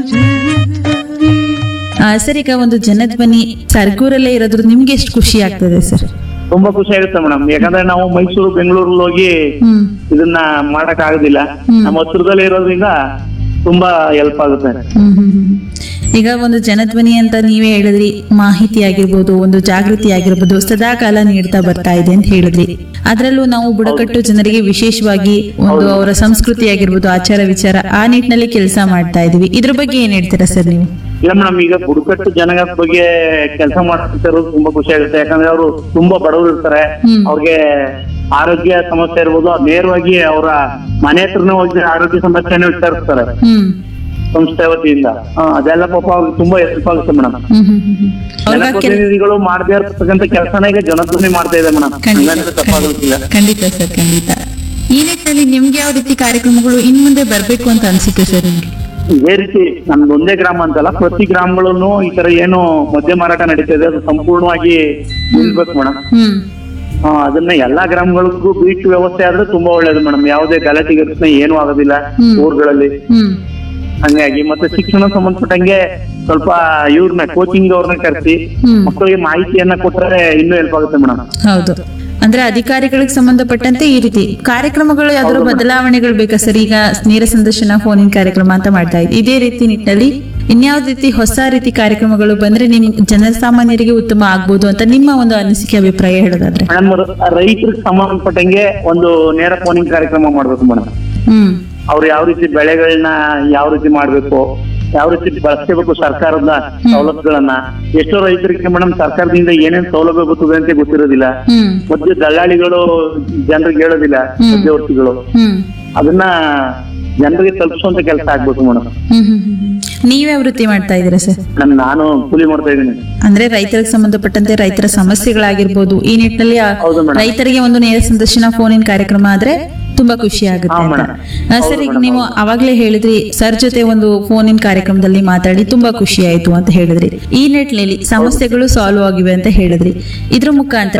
ಆ, ಸರ್ ಈಗ ಒಂದು ಜನಧ್ವನಿ ಸರ್ಗೂರಲ್ಲೇ ಇರೋದ್ರ ನಿಮ್ಗೆ ಎಷ್ಟು ಖುಷಿ ಆಗ್ತದೆ ಸರ್ ತುಂಬಾ ಖುಷಿ ಆಗುತ್ತೆ ಮೇಡಮ್ ಯಾಕಂದ್ರೆ ನಾವು ಮೈಸೂರು ಬೆಂಗಳೂರಲ್ಲಿ ಹೋಗಿ ಹ್ಮ್ ಇದನ್ನ ಮಾಡಕ್ ಆಗುದಿಲ್ಲ ಹ್ಮ್. ನಮ್ಮ ಹತ್ರದಲ್ಲೇ ಇರೋದ್ರಿಂದ ತುಂಬಾ ಹೆಲ್ಪ್ ಆಗುತ್ತೆ ಹ್ಮ್ ಹ್ಮ್ ಹ್ಮ್. ಈಗ ಒಂದು ಜನಧ್ವನಿ ಅಂತ ನೀವೇ ಹೇಳಿದ್ರಿ ಮಾಹಿತಿ ಆಗಿರ್ಬೋದು ಒಂದು ಜಾಗೃತಿ ಆಗಿರ್ಬೋದು ಸದಾ ಕಾಲ ನೀಡ್ತಾ ಬರ್ತಾ ಇದೆ ಅಂತ ಹೇಳಿದ್ರಿ ಅದರಲ್ಲೂ ನಾವು ಬುಡಕಟ್ಟು ಜನರಿಗೆ ವಿಶೇಷವಾಗಿ ಒಂದು ಅವರ ಸಂಸ್ಕೃತಿ ಆಗಿರ್ಬೋದು ಆಚಾರ ವಿಚಾರ ಆ ನಿಟ್ಟಿನಲ್ಲಿ ಕೆಲಸ ಮಾಡ್ತಾ ಇದೀವಿ ಇದ್ರ ಬಗ್ಗೆ ಏನ್ ಹೇಳ್ತೀರಾ ಸರ್ ನೀವು ಇಲ್ಲ ಮೇಡಮ್ ಈಗ ಬುಡಕಟ್ಟು ಜನಗಳ ಬಗ್ಗೆ ಕೆಲಸ ಮಾಡ್ತಿರೋದು ತುಂಬಾ ಖುಷಿ ಆಗುತ್ತೆ ಯಾಕಂದ್ರೆ ಅವರು ತುಂಬಾ ಬಡವರು ಇರ್ತಾರೆ ಹ್ಮ್. ಅವ್ರಿಗೆ ಆರೋಗ್ಯ ಸಮಸ್ಯೆ ಇರ್ಬೋದು ಅದ್ ನೇರವಾಗಿ ಅವರ ಮನೆ ಹತ್ರನೇ ಹೋಗಿ ಆರೋಗ್ಯ ಸಮಸ್ಯೆಯನ್ನು ವಿಚಾರಿಸ್ತಾರೆ ಹ್ಮ್ ಸಂಸ್ಥೆ ವತಿಯಿಂದ ಆ, ಅದೆಲ್ಲ ಪಾಪ ಅವ್ರಿಗೆ ತುಂಬಾ ಹೆಲ್ಪ್ ಆಗುತ್ತೆ ಮೇಡಮ್ ಹ್ಮ್ ಹ್ಮ್ ಹ್ಮ್ ಹ್ಮ್. ಅವ್ರಿಗೆ ಕೆಲ್- ಜನಪ್ರತಿನಿಧಿಗಳು ಮಾಡದೇ ಇರ್ತಕ್ಕಂಥ ಕೆಲಸನ ಈಗ ಜನಧ್ವನಿ ಮಾಡ್ತಾ ಇದೆ ಮೇಡಮ್ ಖಂಡಿತ ಹಂಗಂದ್ರೆ ತಪ್ಪಾಗೋದಿಲ್ಲ ಖಂಡಿತ ಸರ್ ಖಂಡಿತ ಈ ನಿಟ್ಟಿನಲ್ಲಿ ನಿಮ್ಗೆ ಯಾವ ರೀತಿ ಕಾರ್ಯಕ್ರಮಗಳು ಇನ್ ಮುಂದೆ ಬರ್ಬೇಕು ಅಂತ ಅನ್ಸುತ್ತೆ ಸರ್ ನಿಮ್ಗೆ ಇದೇ ರೀತಿ ನಮ್ದು ಒಂದೇ ಗ್ರಾಮ ಅಂತಲ್ಲ ಪ್ರತಿ ಗ್ರಾಮಗಳನ್ನು ಈ ತರ ಏನು ಮದ್ಯ ಮಾರಾಟ ನಡೀತಾ ಇದೆ ಅದು ಸಂಪೂರ್ಣವಾಗಿ ನಿಲ್ಬೇಕು ಮೇಡಮ್ ಹ್ಮ್ ಅದನ್ನ ಎಲ್ಲಾ ಗ್ರಾಮಗಳಿಗೂ ಬೀಟ್ ವ್ಯವಸ್ಥೆ ಆದ್ರೆ ತುಂಬಾ ಒಳ್ಳೇದು ಮೇಡಮ್ ಯಾವುದೇ ಗಲಾಟೆ ಗಿಲಾಟೆ ಏನೂ ಆಗೋದಿಲ್ಲ ಹ್ಮ್. ಊರುಗಳಲ್ಲಿ ಹ್ಮ್ ಹಂಗಾಗಿ ಮತ್ತೆ ಶಿಕ್ಷಣ ಸಂಬಂಧಪಟ್ಟಂಗೆ ಸ್ವಲ್ಪ ಇವ್ರನ್ನ ಕೋಚಿಂಗ್ ಅವ್ರನ್ನ ಕರೆಸಿ ಹ್ಮ್. ಮಕ್ಕಳಿಗೆ ಮಾಹಿತಿಯನ್ನ ಕೊಟ್ಟರೆ ಇನ್ನೂ ಹೆಲ್ಪ್ ಆಗುತ್ತೆ ಮೇಡಮ್ ಹೌದು ಅಂದ್ರೆ ಅಧಿಕಾರಿಗಳಿಗೆ ಸಂಬಂಧಪಟ್ಟಂತೆ ಈ ರೀತಿ ಕಾರ್ಯಕ್ರಮಗಳು ಯಾವ್ದಾದ್ರು ಬದಲಾವಣೆಗಳು ಬೇಕಾ ಸರ್ ಈಗ ನೇರ ಸಂದರ್ಶನ ಫೋನಿನ ಕಾರ್ಯಕ್ರಮ ಅಂತ ಮಾಡ್ತಾ ಇದ್ದೀವಿ ಇದೇ ರೀತಿ ನಿಟ್ಟಿನಲ್ಲಿ ಇನ್ಯಾವ್ದು ರೀತಿ ಹೊಸ ರೀತಿ ಕಾರ್ಯಕ್ರಮಗಳು ಬಂದ್ರೆ ನಿಮ್ ಜನಸಾಮಾನ್ಯರಿಗೆ ಉತ್ತಮ ಆಗ್ಬೋದು ಅಂತ ನಿಮ್ಮ ಒಂದು ಅನಿಸಿಕೆ ಅಭಿಪ್ರಾಯ ಹೇಳೋದಾದ್ರೆ ಮೇಡಮ್ ರೈತರಿಗೆ ಸಂಬಂಧಪಟ್ಟಂಗೆ ಒಂದು ನೇರ ಫೋನಿಂಗ್ ಕಾರ್ಯಕ್ರಮ ಮಾಡ್ಬೇಕು ಮೇಡಮ್ ಹ್ಮ್ ಅವ್ರು ಯಾವ ರೀತಿ ಬೆಳೆಗಳನ್ನ ಯಾವ ರೀತಿ ಮಾಡ್ಬೇಕು ಯಾವ ರೀತಿ ಬಳಸ್ಕೋಬೇಕು ಸರ್ಕಾರದ ಸವಲತ್ತುಗಳನ್ನ ಎಷ್ಟೋ ರೈತರಿಗೆ ಮೇಡಮ್ ಸರ್ಕಾರದಿಂದ ಏನೇನ್ ಸೌಲಭ್ಯ ಬರ್ತದೆ ಅಂತ ಗೊತ್ತಿರೋದಿಲ್ಲ ಹ್ಮ್ ಮಧ್ಯ ದಳ್ಳಾಳಿಗಳು ಜನರಿಗೆ ಹೇಳೋದಿಲ್ಲ ಹ್ಮ್. ಮಧ್ಯವರ್ತಿಗಳು ಹ್ಮ್ ಅದನ್ನ ಜನರಿಗೆ ತಲುಪಿಸುವಂತ ಕೆಲಸ ಆಗ್ಬೇಕು ಮೇಡಮ್ ಹ್ಮ್ ಹ್ಮ್ ಹ್ಮ್ ಹ್ಮ್. ನೀವೇ ವೃತ್ತಿ ಮಾಡ್ತಾ ಇದ್ದೀರಾ ಸರ್ ನಮ್ ನಾನು ಕೂಲಿ ಮಾಡ್ತಾ ಇದ್ದೀನಿ ಅಂದ್ರೆ ರೈತರಿಗೆ ಸಂಬಂಧಪಟ್ಟಂತೆ ರೈತರ ಸಮಸ್ಯೆಗಳಾಗಿರ್ಬೋದು ಈ ನಿಟ್ಟಿನಲ್ಲಿ ಆ ಹೌದು ಮೇಡಮ್. ರೈತರಿಗೆ ಒಂದು ನೇರ ಸಂದರ್ಶನ ಫೋನಿನ ಕಾರ್ಯಕ್ರಮ ಆದ್ರೆ ತುಂಬಾ ಖುಷಿ ಆಗುತ್ತೆ ಹಾ, ಅಂತ ಮೇಡಮ್. ಆ, ಸರ್ ಈಗ ನೀವು ಅವಾಗ್ಲೇ ಹೇಳಿದ್ರಿ ಸರ್ ಜೊತೆ ಒಂದು ಫೋನಿನ ಕಾರ್ಯಕ್ರಮದಲ್ಲಿ ಮಾತಾಡಿ ತುಂಬಾ ಖುಷಿ ಆಯ್ತು ಅಂತ ಹೇಳಿದ್ರಿ ಈ ನಿಟ್ಟಿನಲ್ಲಿ ಸಮಸ್ಯೆಗಳು ಸಾಲ್ವ್ ಆಗಿವೆ ಅಂತ ಹೇಳಿದ್ರಿ ಇದ್ರ ಮುಖಾಂತರ